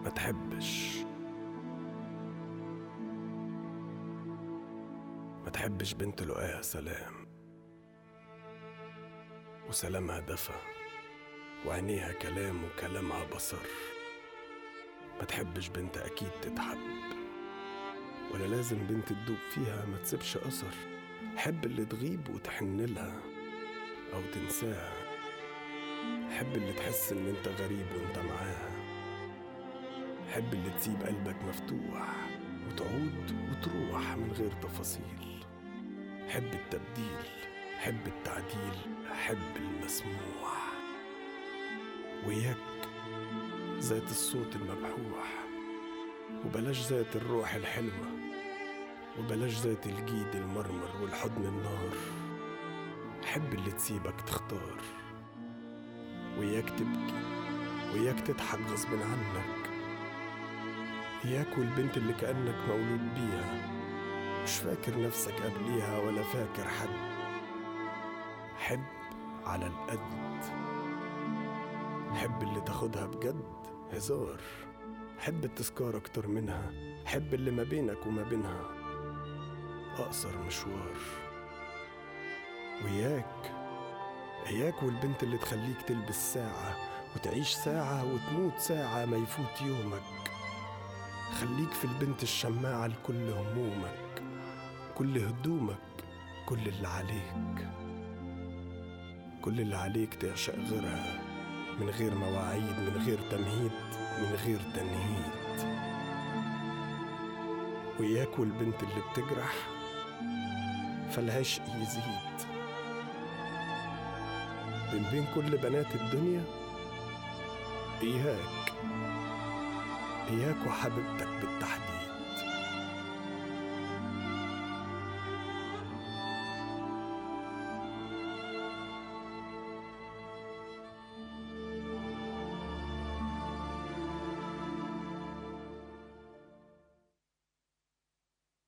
ما تحبش ما تحبش بنت لقاها سلام وسلامها دفى وعينيها كلام وكلامها بصر ما تحبش بنت أكيد تتحب ولا لازم بنت تدوب فيها ما تسيبش أثر حب اللي تغيب وتحن لها أو تنساها حب اللي تحس إن أنت غريب وأنت معاها حب اللي تسيب قلبك مفتوح وتعود وتروح من غير تفاصيل حب التبديل حب التعديل حب المسموع وياك ذات الصوت المبحوح وبلاش ذات الروح الحلوة وبلاش ذات الجيد المرمر والحضن النار حب اللي تسيبك تختار وياك تبكي وياك تضحك غصب عنك إياك والبنت اللي كأنك مولود بيها مش فاكر نفسك قبليها ولا فاكر حد حب على القد حب اللي تاخدها بجد هزار حب التذكار أكتر منها حب اللي ما بينك وما بينها أقصر مشوار وياك إياك والبنت اللي تخليك تلبس ساعة وتعيش ساعة وتموت ساعة ما يفوت يومك خليك في البنت الشماعة لكل همومك كل هدومك كل اللي عليك كل اللي عليك تعشق غيرها من غير مواعيد من غير تمهيد من غير تنهيد وياك والبنت اللي بتجرح فالعشق يزيد من بين كل بنات الدنيا إياك إياك وحبيبتك بالتحديد